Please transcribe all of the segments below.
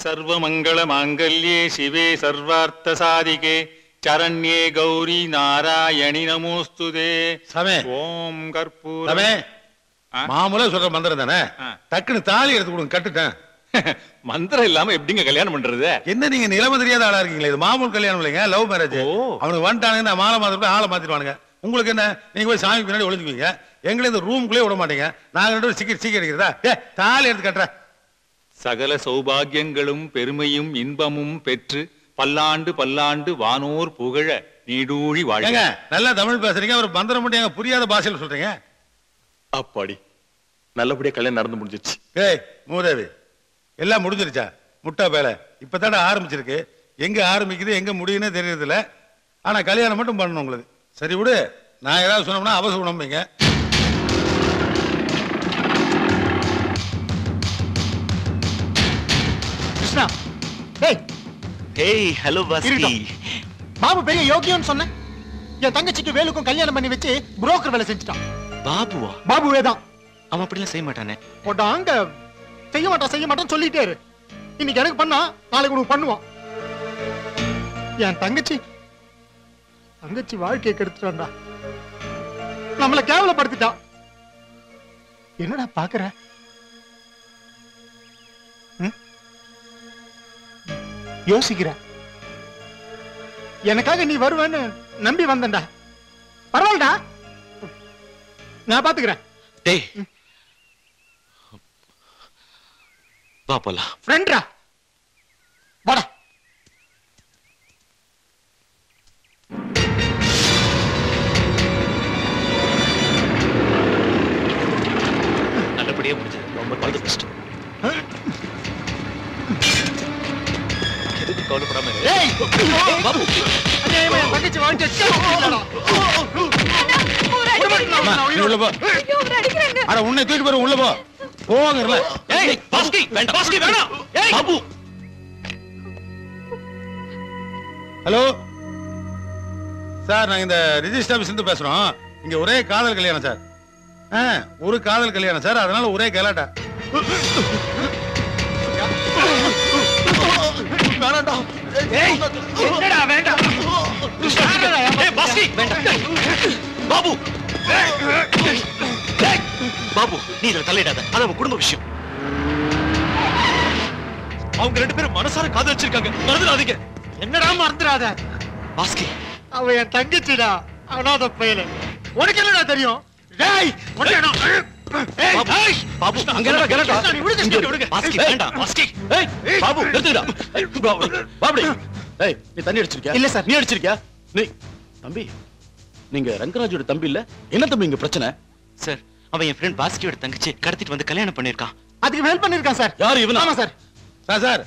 சர்வமங்கள மாங்கல்யே சிவே சர்வார்த்த சாதிகே சரண்யே கௌரி நாராயணி நமோஸ்துதே சாமி ஓம் கற்பூர சாமி ஆ? மாமூலா சொல்ற மந்திரம் தானே ஆ. டக்குன்னு தாலி எடுத்து கொடுங்க கட்டுட்டேன் மந்திரம் இல்லாம எப்படிங்க கல்யாணம் பண்றது என்ன நீங்க நிலைமை தெரியாத ஆளா இருக்கீங்களே இது மாமூல் கல்யாணம் இல்லைங்க லவ் மேரேஜ் ஓ. அவனுக்கு வந்துட்டானுங்க நான் மாலை மாத்திட்டு ஆளை மாத்திடுவானுங்க உங்களுக்கு என்ன நீங்க போய் சாமி பின்னாடி ஒளிஞ்சுக்குவீங்க எங்களை இந்த ரூமுக்குள்ளே விட மாட்டீங்க நாங்க ரெண்டு பேரும் சீக்கிரம் சீக்கிரம் அடிக்கிறதா ஏ தாலி எடுத்து கட்டுறேன் சகல சௌபாகியங்களும் பெருமையும் இன்பமும் பெற்று பல்லாண்டு பல்லாண்டு வானோர் புகழ நீடூழி ஏங்க வாழ்க நல்லா தமிழ் பேசுறீங்க ஒரு மந்திரம் மட்டும் எங்க புரியாத பாஷையில சொல்றீங்க அப்பாடி நல்லபடியா கல்யாணம் நடந்து முடிஞ்சிருச்சு ஏய் மூதேவி எல்லாம் முடிஞ்சிருச்சா முட்டா பேல இப்பதானே ஆரம்பிச்சிருக்கு எங்க ஆரம்பிக்குது எங்க முடியும்னு தெரியறது இல்ல ஆனா கல்யாணம் மட்டும் பண்ணணும் உங்களுக்கு சரி விடு நான் ஏதாவது சொன்னோம்னா அவசரம் நம்பிங்க கிருஷ்ணா டேய் ஹேய் ஹலோ வாஸ்கி இருக்கட்டும். பாபு பெரிய யோகியம்னு சொன்னேன் என் தங்கச்சிக்கு வேலுக்கும் கல்யாணம் பண்ணி வச்சு புரோக்கர் வேலை செஞ்சுட்டான் பாபுவா பாபுவே தான் அவன் அப்படிலாம் செய்ய மாட்டானே போட்டாங்க செய்ய மாட்டான் செய்ய மாட்டான் சொல்லிட்டே இரு இன்னைக்கு எனக்கு பண்ணா நாளைக்கு உனக்கு பண்ணுவான் என் தங்கச்சி தங்கச்சி வாழ்க்கையை கெடுத்துட்டான்டா நம்மள கேவலப்படுத்திட்டான் என்னடா பாக்குற ம்? யோசிக்கிற எனக்காக நீ வருவேன்னு நம்பி வந்தேன்டா பரவாயில்லடா நான் பாத்துக்கிறேன் டேய் வா போலாம் ஃப்ரெண்ட்ரா வாடா நல்லபடியா முடிஞ்சது ரொம்ப ஆல் தி பெஸ்ட் எதுக்கு கவலைப்படாம இரு. ஏய் பாபு அநியாயமா என் தங்கச்சி வாழ்க்கை கேவலப்படுத்திட்டாடா. அம்மா, நீ உள்ள போ அட உன்னை தூக்கிட்டு போற உள்ள போ போங்கறல ஏய் பாஸ்கி வேண்டாம் பாஸ்கி வேணாம் ஏய் பாபு ஹலோ சார் நாங்க இந்த ரிஜிஸ்டர் ஆபீஸ்ல இருந்து பேசுறோம் இங்க ஒரே காதல் கல்யாணம் சார் ஆ, ஒரு காதல் கல்யாணம் சார் அதனால ஒரே கலாட்டா என்னடா வேண்டாம் ஏய் பாஸ்கி வேண்டாம் பாபு ஏய், பாபு நீ இதுல தலையிடாத அது அவன் குடும்ப விஷயம் அவங்க ரெண்டு பேரும் மனசார காதலிச்சிருக்காங்க மறந்துடாதீங்க என்னடா மறந்துடாத பாஸ்கி அவ என் தங்கச்சிடா அனாத பயல உனக்கு என்னடா தெரியும் டேய் உன்னை நான் ஏய், பாபு, ஏய், பாபு அங்க என்னடா கலாட்டா கிருஷ்ணா, நீ விடுங்க, இங்க விடுங்க. இரு. பாஸ்கி வேண்டாம் பாஸ்கி ஏய் பாபு நிறுத்துடா ஏய், பாபு பாபுடி ஏய் நீ தண்ணி அடிச்சிருக்கியா இல்ல சார். நீ அடிச்சிருக்கியா நீ தம்பி நீங்க ரங்கராஜோட தம்பி இல்ல என்ன தம்பி இங்க பிரச்சனை சார் அவன் என் ஃப்ரெண்ட் பாஸ்கியோட தங்கச்சி கடத்திட்டு வந்து கல்யாணம் பண்ணிருக்கான் அதுக்கு ஹெல்ப் பண்ணிருக்கான் சார் யாரு இவனா? ஆமா சார் சார் சார்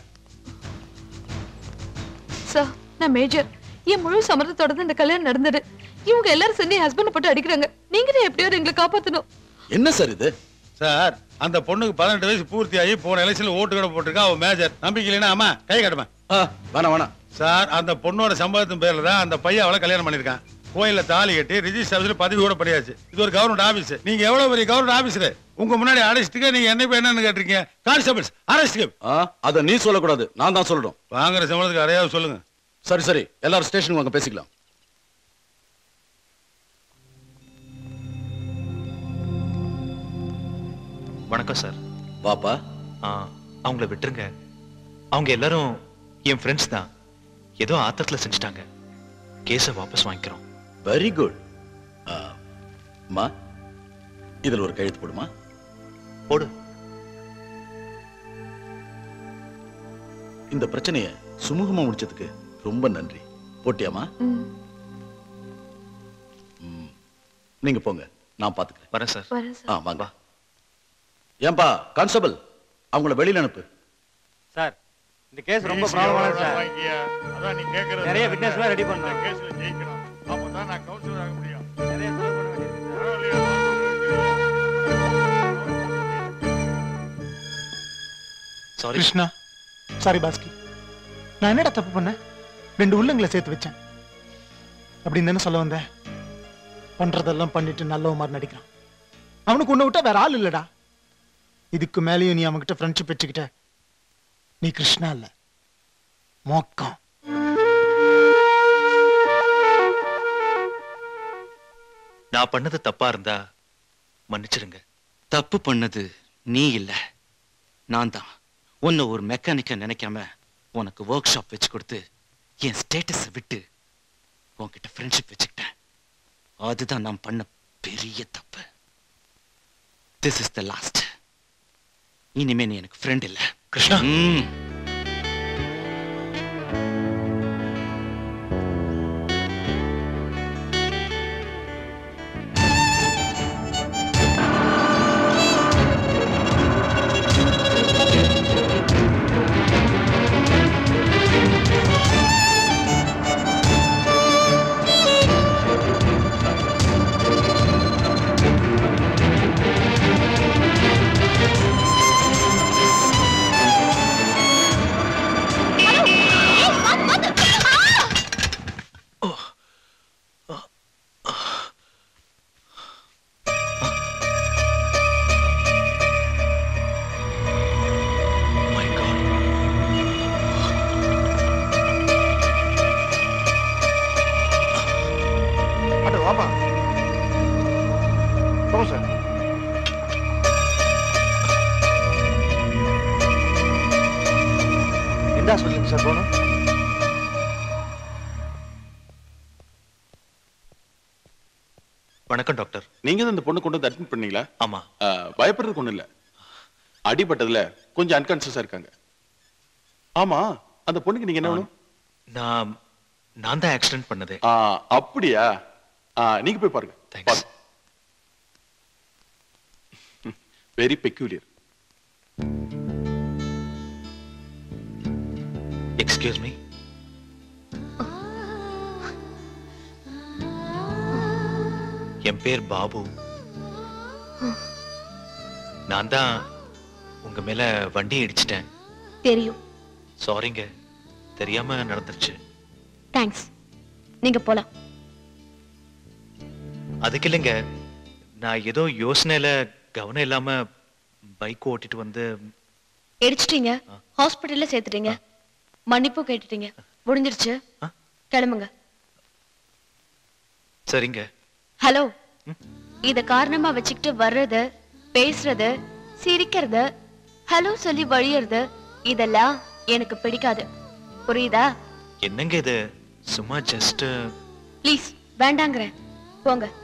சார் நான் மேஜர் என் முழு சம்மதத்தோட தான் இந்த கல்யாணம் நடந்தது இவங்க எல்லாரும் சேர்ந்து என் ஹஸ்பண்ட் போட்டு அடிக்கிறாங்க நீங்க தான் எப்படியோ எங்களை காப்பாத்தணும் என்ன சார் இது சார் அந்த பொண்ணுக்கு பதினெட்டு வயசு பூர்த்தி ஆகி போன எலெக்ஷன்ல ஓட்டு கூட போட்டிருக்கா அவன் மேஜர் நம்பிக்கை இல்லைன்னா ஆமா கை கட்டுமா ஆ, வேணாம் வேணாம் சார் அந்த பொண்ணோட சம்பவத்தின் பேர்ல தான் அந்த பையன் அவளை கல்யாணம் பண்ணிருக்கான் கோயில்ல தாலி கட்டி ரிஜிஸ்டர் ஆபீஸ்ல பதவி கூட பண்ணியாச்சு இது ஒரு கவர்மெண்ட் ஆபீஸ் நீங்க எவ்வளவு பெரிய கவர்மெண்ட் ஆபீசர் உங்க முன்னாடி அரெஸ்ட்டுக்கு நீங்க என்ன இப்ப என்னன்னு கேட்டிருக்கீங்க கான்ஸ்டபிள்ஸ் அரெஸ்ட்டுக்கு ஆ, அத நீ சொல்லக்கூடாது நான் தான் சொல்லணும் வாங்குற சம்பளத்துக்கு அறையாவது சொல்லுங்க சரி சரி எல்லாரும் ஸ்டேஷனுக்கு வாங்க பேசிக்கலாம் வணக்கம் சார் பாப்பா ஆ, அவங்கள விட்டுருங்க அவங்க எல்லாரும் என் ஃப்ரெண்ட்ஸ் தான் ஏதோ ஆத்திரத்துல செஞ்சுட்டாங்க கேஸை வாபஸ் வாங்கிக்கிறோம் வெரி குட் அம்மா இதுல ஒரு கழுத்து போடுமா போடு இந்த பிரச்சனைய சுமூகமா முடிச்சதுக்கு ரொம்ப நன்றி போட்டியாமா ம், நீங்க போங்க நான் பாத்துக்கிறேன் வரேன் சார் வரேன் ஆ சார் வாங்க ஏன்பா கான்ஸ்டபிள் அவங்கள வெளியில அனுப்பு சார் இந்த கேஸ் ரொம்ப ப்ராப்ளமான சார் அதான் நீ கேக்குறது நிறைய witness எல்லாம் ready பண்ணணும். கேஸ்ல ஜெயிக்கணும் அப்பதான் நான் கவுன்சிலர் ஆக முடியும் நிறைய செலவு பண்ண வேண்டியது சாரி கிருஷ்ணா சாரி பாஸ்கி நான் என்னடா தப்பு பண்ணேன் ரெண்டு உள்ளங்களை சேர்த்து வச்சேன் அப்படின்னு தானே சொல்ல வந்தேன் பண்றதெல்லாம் பண்ணிட்டு நல்லவ மாதிரி நடிக்கிறான் அவனுக்கு உன்னை விட்டா வேற ஆள் இல்லடா இதுக்கு மேலேயும் நீ அவன்கிட்ட ஃப்ரெண்ட்ஷிப் வச்சுக்கிட்ட நீ கிருஷ்ணா இல்ல மோக்கம் நான் பண்ணது தப்பா இருந்தா மன்னிச்சிடுங்க தப்பு பண்ணது நீ இல்ல நான் தான் உன்னை ஒரு மெக்கானிக்க நினைக்காம உனக்கு ஒர்க் ஷாப் வச்சு கொடுத்து என் ஸ்டேட்டஸ விட்டு உன்கிட்ட ஃப்ரெண்ட்ஷிப் வச்சுக்கிட்டேன் அதுதான் நான் பண்ண பெரிய தப்பு திஸ் இஸ் த லாஸ்ட் இனிமே நீ எனக்கு ஃப்ரெண்ட் இல்ல கிருஷ்ணா ம் my God. அட வாப்பா போங்க சார் என்ன சொல்லுங்க சார் போகணும் வணக்கம் டாக்டர் நீங்க தான் இந்த பொண்ணு கொண்டு வந்து அட்மிட் பண்ணீங்களா ஆமா ஆஹ், பயப்படுறதுக்கு ஒண்ணும் இல்ல அடிபட்டதுல கொஞ்சம் அன்கான்சியஸா இருக்காங்க ஆமா அந்த பொண்ணுக்கு நீங்க என்ன வேணும் நான் நான் தான் ஆக்சிடென்ட் பண்ணது ஆஹ், அப்படியா ஆஹ், நீங்க போய் பாருங்க Thanks. Very peculiar excuse me என் பேர் பாபு நான் தான் உங்க மேல வண்டி இடிச்சிட்டேன் தெரியும் சாரிங்க தெரியாம நடந்துருச்சு தேங்க்ஸ் நீங்க போலாம் அதுக்கு இல்லைங்க நான் ஏதோ யோசனையில கவனம் இல்லாம பைக் ஓட்டிட்டு வந்து இடிச்சிட்டீங்க ஹாஸ்பிட்டல்ல சேர்த்துட்டீங்க மன்னிப்பும் கேட்டுட்டீங்க முடிஞ்சிருச்சு ஆ? கிளம்புங்க சரிங்க ஹலோ இத காரணமா வச்சுக்கிட்டு வர்றது பேசுறது சிரிக்கிறது ஹலோ சொல்லி வழியறது இதெல்லாம் எனக்கு பிடிக்காது புரியுதா என்னங்க இது சும்மா ஜஸ்ட் ப்ளீஸ் வேண்டாங்கிறேன் போங்க